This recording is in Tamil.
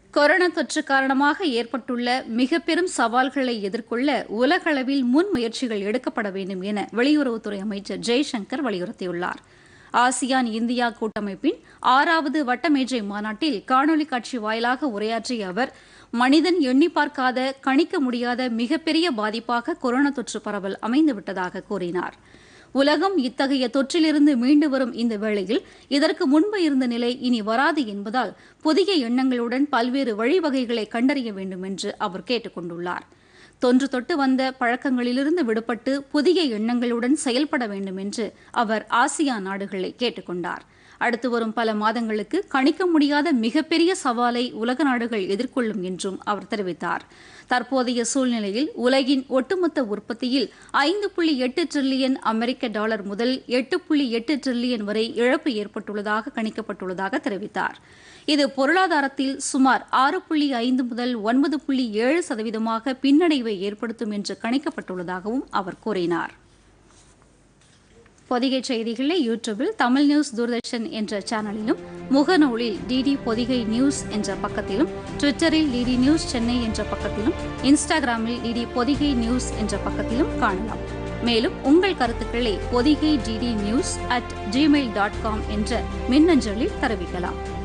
கொரோனா தொற்று காரணமாக ஏற்பட்டுள்ள மிக பெரும் சவால்களை எதிர்கொள்ள உலகளவில் முன்முயற்சிகள் எடுக்கப்பட வேண்டும் என வெளியுறவுத்துறை அமைச்சர் ஜெய்சங்கர் வலியுறுத்தியுள்ளார் ஆசியான் இந்தியா கூட்டமைப்பின் ஆறாவது வட்டமேஜை மாநாட்டில் காணொலி காட்சி வாயிலாக உரையாற்றிய அவர் மனிதன் எண்ணி பார்க்காத கணிக்க முடியாத மிகப்பெரிய பாதிப்பாக கொரோனா தொற்று பரவல் அமைந்துவிட்டதாக கூறினார் உலகம் இத்தகைய தொற்றிலிருந்து மீண்டு வரும் இந்த வேளையில் இதற்கு முன்பு இருந்த நிலை இனி வராது என்பதால் புதிய எண்ணங்களுடன் பல்வேறு வழிவகைகளை கண்டறிய வேண்டும் என்று அவர் கேட்டுக் கொண்டுள்ளார் தொன்று தொட்டு வந்த பழக்கங்களிலிருந்து விடுபட்டு புதிய எண்ணங்களுடன் செயல்பட வேண்டும் என்று அவர் ஆசியான் நாடுகளை கேட்டுக் கொண்டார் அடுத்து வரும் பல மாதங்களுக்கு கணிக்க முடியாத மிகப்பெரிய சவாலை உலக நாடுகள் எதிர்கொள்ளும் என்றும் அவர் தெரிவித்தார் தற்போதைய சூழ்நிலையில் உலகின் ஒட்டுமொத்த உற்பத்தியில் ஐந்து புள்ளி எட்டு டிரில்லியன் அமெரிக்க டாலர் முதல் எட்டு புள்ளி எட்டு டிரில்லியன் வரை இழப்பு ஏற்பட்டுள்ளதாக கணிக்கப்பட்டுள்ளதாக தெரிவித்தார் இது பொருளாதாரத்தில் சுமார் ஆறு புள்ளி ஐந்து முதல் ஒன்பது புள்ளி ஏழு சதவீதமாக பின்னடைவை ஏற்படுத்தும் என்று கணிக்கப்பட்டுள்ளதாகவும் அவர் கூறினார் பொதிகை செய்திகளை யூடியூபில் தமிழ் நியூஸ் தூர்தர்ஷன் என்ற சேனலிலும் முகநூலில் டிடி பொதிகை நியூஸ் என்ற பக்கத்திலும் ட்விட்டரில் டிடி நியூஸ் சென்னை என்ற பக்கத்திலும் இன்ஸ்டாகிராமில் டிடி பொதிகை நியூஸ் என்ற பக்கத்திலும் காணலாம் மேலும் உங்கள் கருத்துக்களை Podhigai DD news at Gmail dot com என்ற மின்னஞ்சலில் தெரிவிக்கலாம்